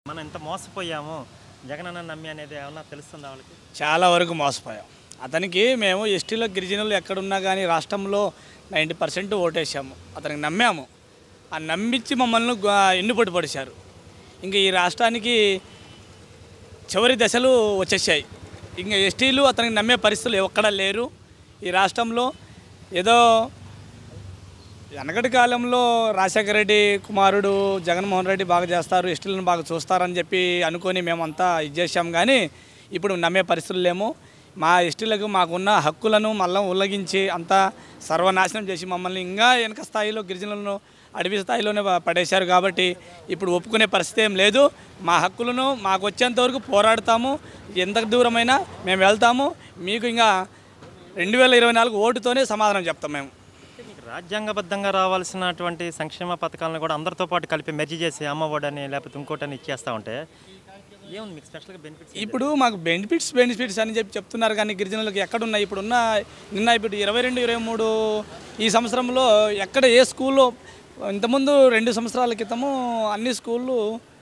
మనం ఎంత మోసపోయాము జగనన్న నమ్మి అనేది ఏమన్నా తెలుస్తుందా వాళ్ళకి చాలా వరకు మోసపోయాం అతనికి మేము ఎస్టీలో గిరిజనులు ఎక్కడున్నా కానీ రాష్ట్రంలో నైంటీ పర్సెంట్ ఓటేసాము అతనికి నమ్మాము ఆ నమ్మించి మమ్మల్ని గు- ఎన్నుపడి పడిచారు ఇంకా ఈ రాష్ట్రానికి చివరి దశలు వచ్చేసాయి ఇంకా ఎస్టీలు అతనికి నమ్మే పరిస్థితులు ఎక్కడా లేరు ఈ రాష్ట్రంలో ఏదో వెనకటి కాలంలో రాజశేఖర రెడ్డి కుమారుడు జగన్మోహన్ రెడ్డి బాగా చేస్తారు ఎస్టీలను బాగా చూస్తారని చెప్పి అనుకొని మేమంతా ఇది చేశాం కానీ ఇప్పుడు నమ్మే పరిస్థితులు లేము మా ఎస్టీలకు మాకున్న హక్కులను మళ్ళీ ఉల్లంఘించి అంతా సర్వనాశనం చేసి మమ్మల్ని ఇంకా వెనక స్థాయిలో గిరిజనులను అడవి స్థాయిలోనే ప- పడేశారు కాబట్టి ఇప్పుడు ఒప్పుకునే పరిస్థితి ఏం లేదు మా హక్కులను మాకు వచ్చేంత వరకు పోరాడతాము ఎంత దూరమైనా మేము వెళ్తాము మీకు ఇంకా రెండు వేల ఇరవై నాలుగు ఓటుతోనే సమాధానం చెప్తాం మేము అంటే మీకు రాజ్యాంగబద్ధంగా రావాల్సినటువంటి సంక్షేమ పథకాలను కూడా అందరితో పాటు కలిపి మెర్జీ చేసి అమ్మఒడని లేకపోతే ఇంకోటని ఇచ్చేస్తా ఉంటే ఏముంది మీకు స్పెషల్గా బెనిఫిట్స్ ఇప్పుడు మాకు బెనిఫిట్స్ బెనిఫిట్స్ అని చెప్పి చెప్తున్నారు కానీ గిరిజనులకు ఎక్కడున్నాయి ఇప్పుడున్న నిన్న ఇప్పుడు ఇరవై రెండు ఇరవై మూడు ఈ సంవత్సరంలో ఎక్కడ ఏ స్కూల్లో ఇంతకుముందు రెండు సంవత్సరాల క్రితము అన్ని స్కూళ్ళు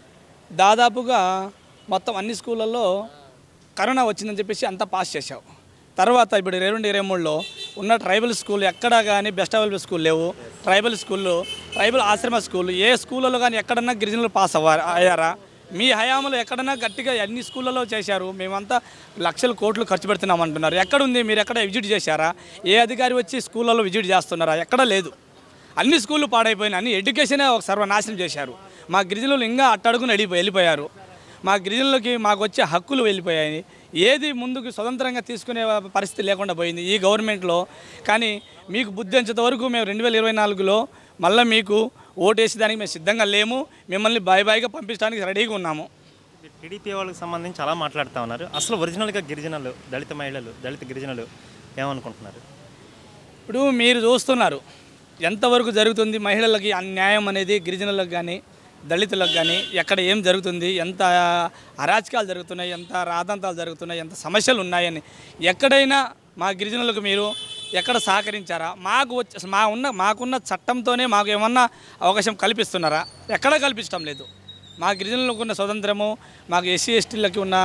దాదాపుగా మొత్తం అన్ని స్కూళ్ళల్లో కరోనా వచ్చిందని చెప్పేసి అంతా పాస్ చేశావు తర్వాత ఇప్పుడు ఇరవై రెండు ఇరవై మూడులో ఉన్న ట్రైబల్ స్కూల్ ఎక్కడా కానీ బెస్ట్ అవైలబుల్ స్కూల్ లేవు ట్రైబల్ స్కూళ్ళు ట్రైబల్ ఆశ్రమ స్కూల్ ఏ స్కూళ్ళలో కానీ ఎక్కడన్నా గిరిజనులు పాస్ అవ్వారు అయ్యారా మీ హయాంలో ఎక్కడన్నా గట్టిగా అన్ని స్కూళ్ళలో చేశారు మేమంతా లక్షల కోట్లు ఖర్చు పెడుతున్నాం అంటున్నారు ఎక్కడుంది మీరు ఎక్కడ విజిట్ చేశారా ఏ అధికారి వచ్చి స్కూళ్ళలో విజిట్ చేస్తున్నారా ఎక్కడా లేదు అన్ని స్కూళ్ళు పాడైపోయినాయి అన్ని ఎడ్యుకేషనే ఒక సర్వనాశనం చేశారు మా గిరిజనులు ఇంకా అట్టడుగున వెళ్ళిపో వెళ్ళిపోయారు మా గిరిజనులకి మాకు వచ్చే హక్కులు వెళ్ళిపోయాయి ఏది ముందుకు స్వతంత్రంగా తీసుకునే పరిస్థితి లేకుండా పోయింది ఈ గవర్నమెంట్లో కానీ మీకు బుద్ధి వచ్చేంత వరకు మేము రెండు వేల ఇరవై నాలుగులో మళ్ళీ మీకు ఓటేసేదానికి మేము సిద్ధంగా లేము మిమ్మల్ని బాయ్ బాయ్గా పంపించడానికి రెడీగా ఉన్నాము టీడీపీ వాళ్ళకి సంబంధించి అలా మాట్లాడుతూ ఉన్నారు అసలు ఒరిజినల్గా గిరిజనులు దళిత మహిళలు దళిత గిరిజనులు ఏమనుకుంటున్నారు ఇప్పుడు మీరు చూస్తున్నారు ఎంతవరకు జరుగుతుంది మహిళలకి అన్యాయం అనేది గిరిజనులకు కానీ దళితులకు కానీ ఎక్కడ ఏం జరుగుతుంది ఎంత అరాచకాలు జరుగుతున్నాయి ఎంత రాదంతాలు జరుగుతున్నాయి ఎంత సమస్యలు ఉన్నాయని ఎక్కడైనా మా గిరిజనులకు మీరు ఎక్కడ సహకరించారా మాకు వచ్చే మా ఉన్న మాకున్న చట్టంతోనే మాకు ఏమన్నా అవకాశం కల్పిస్తున్నారా ఎక్కడ కల్పించడం లేదు మా గిరిజనులకు ఉన్న స్వతంత్రము మాకు ఎస్సీ ఎస్టీలకి ఉన్న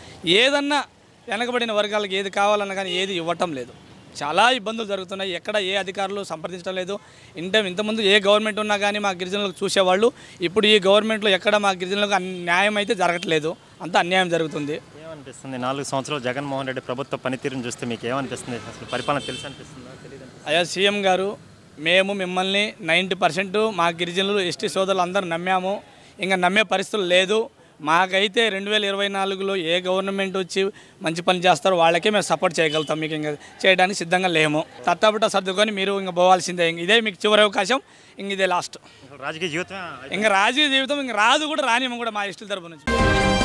ఏదన్నా వెనకబడిన వర్గాలకు ఏది కావాలన్నా కానీ ఏది ఇవ్వటం లేదు చాలా ఇబ్బందులు జరుగుతున్నాయి ఎక్కడ ఏ అధికారులు సంప్రదించడం లేదు ఇంత ఇంతకుముందు ఏ గవర్నమెంట్ ఉన్నా కానీ మా గిరిజనులకు చూసేవాళ్ళు ఇప్పుడు ఈ గవర్నమెంట్లో ఎక్కడ మా గిరిజనులకు అన్- న్యాయం అయితే జరగట్లేదు అంత అన్యాయం జరుగుతుంది ఏమనిపిస్తుంది నాలుగు సంవత్సరాలు జగన్మోహన్ రెడ్డి ప్రభుత్వ పనితీరుని చూస్తే మీకు ఏమనిపిస్తుంది అసలు పరిపాలన తెలుసు అనిపిస్తుందా తెలియదు అయ్యా సీఎం గారు మేము మిమ్మల్ని నైంటీ పర్సెంట్ మా గిరిజనులు ఎస్టీ సోదరులు అందరూ నమ్మాము ఇంకా నమ్మే పరిస్థితులు లేదు మాకైతే రెండు వేల ఇరవై నాలుగులో ఏ గవర్నమెంట్ వచ్చి మంచి పని చేస్తారో వాళ్ళకే మేము సపోర్ట్ చేయగలుగుతాం మీకు ఇంకా చేయడానికి సిద్ధంగా లేము తట్టబట్ట సర్దుకొని మీరు ఇంకా పోవాల్సిందే ఇదే మీకు చివరి అవకాశం ఇంక ఇదే లాస్ట్ అసలు రాజకీయ జీవితమే ఇంకా రాజకీయ జీవితం ఇంకా రాదు కూడా రానివ్వం కూడా మా ఇష్టల తరపు నుంచి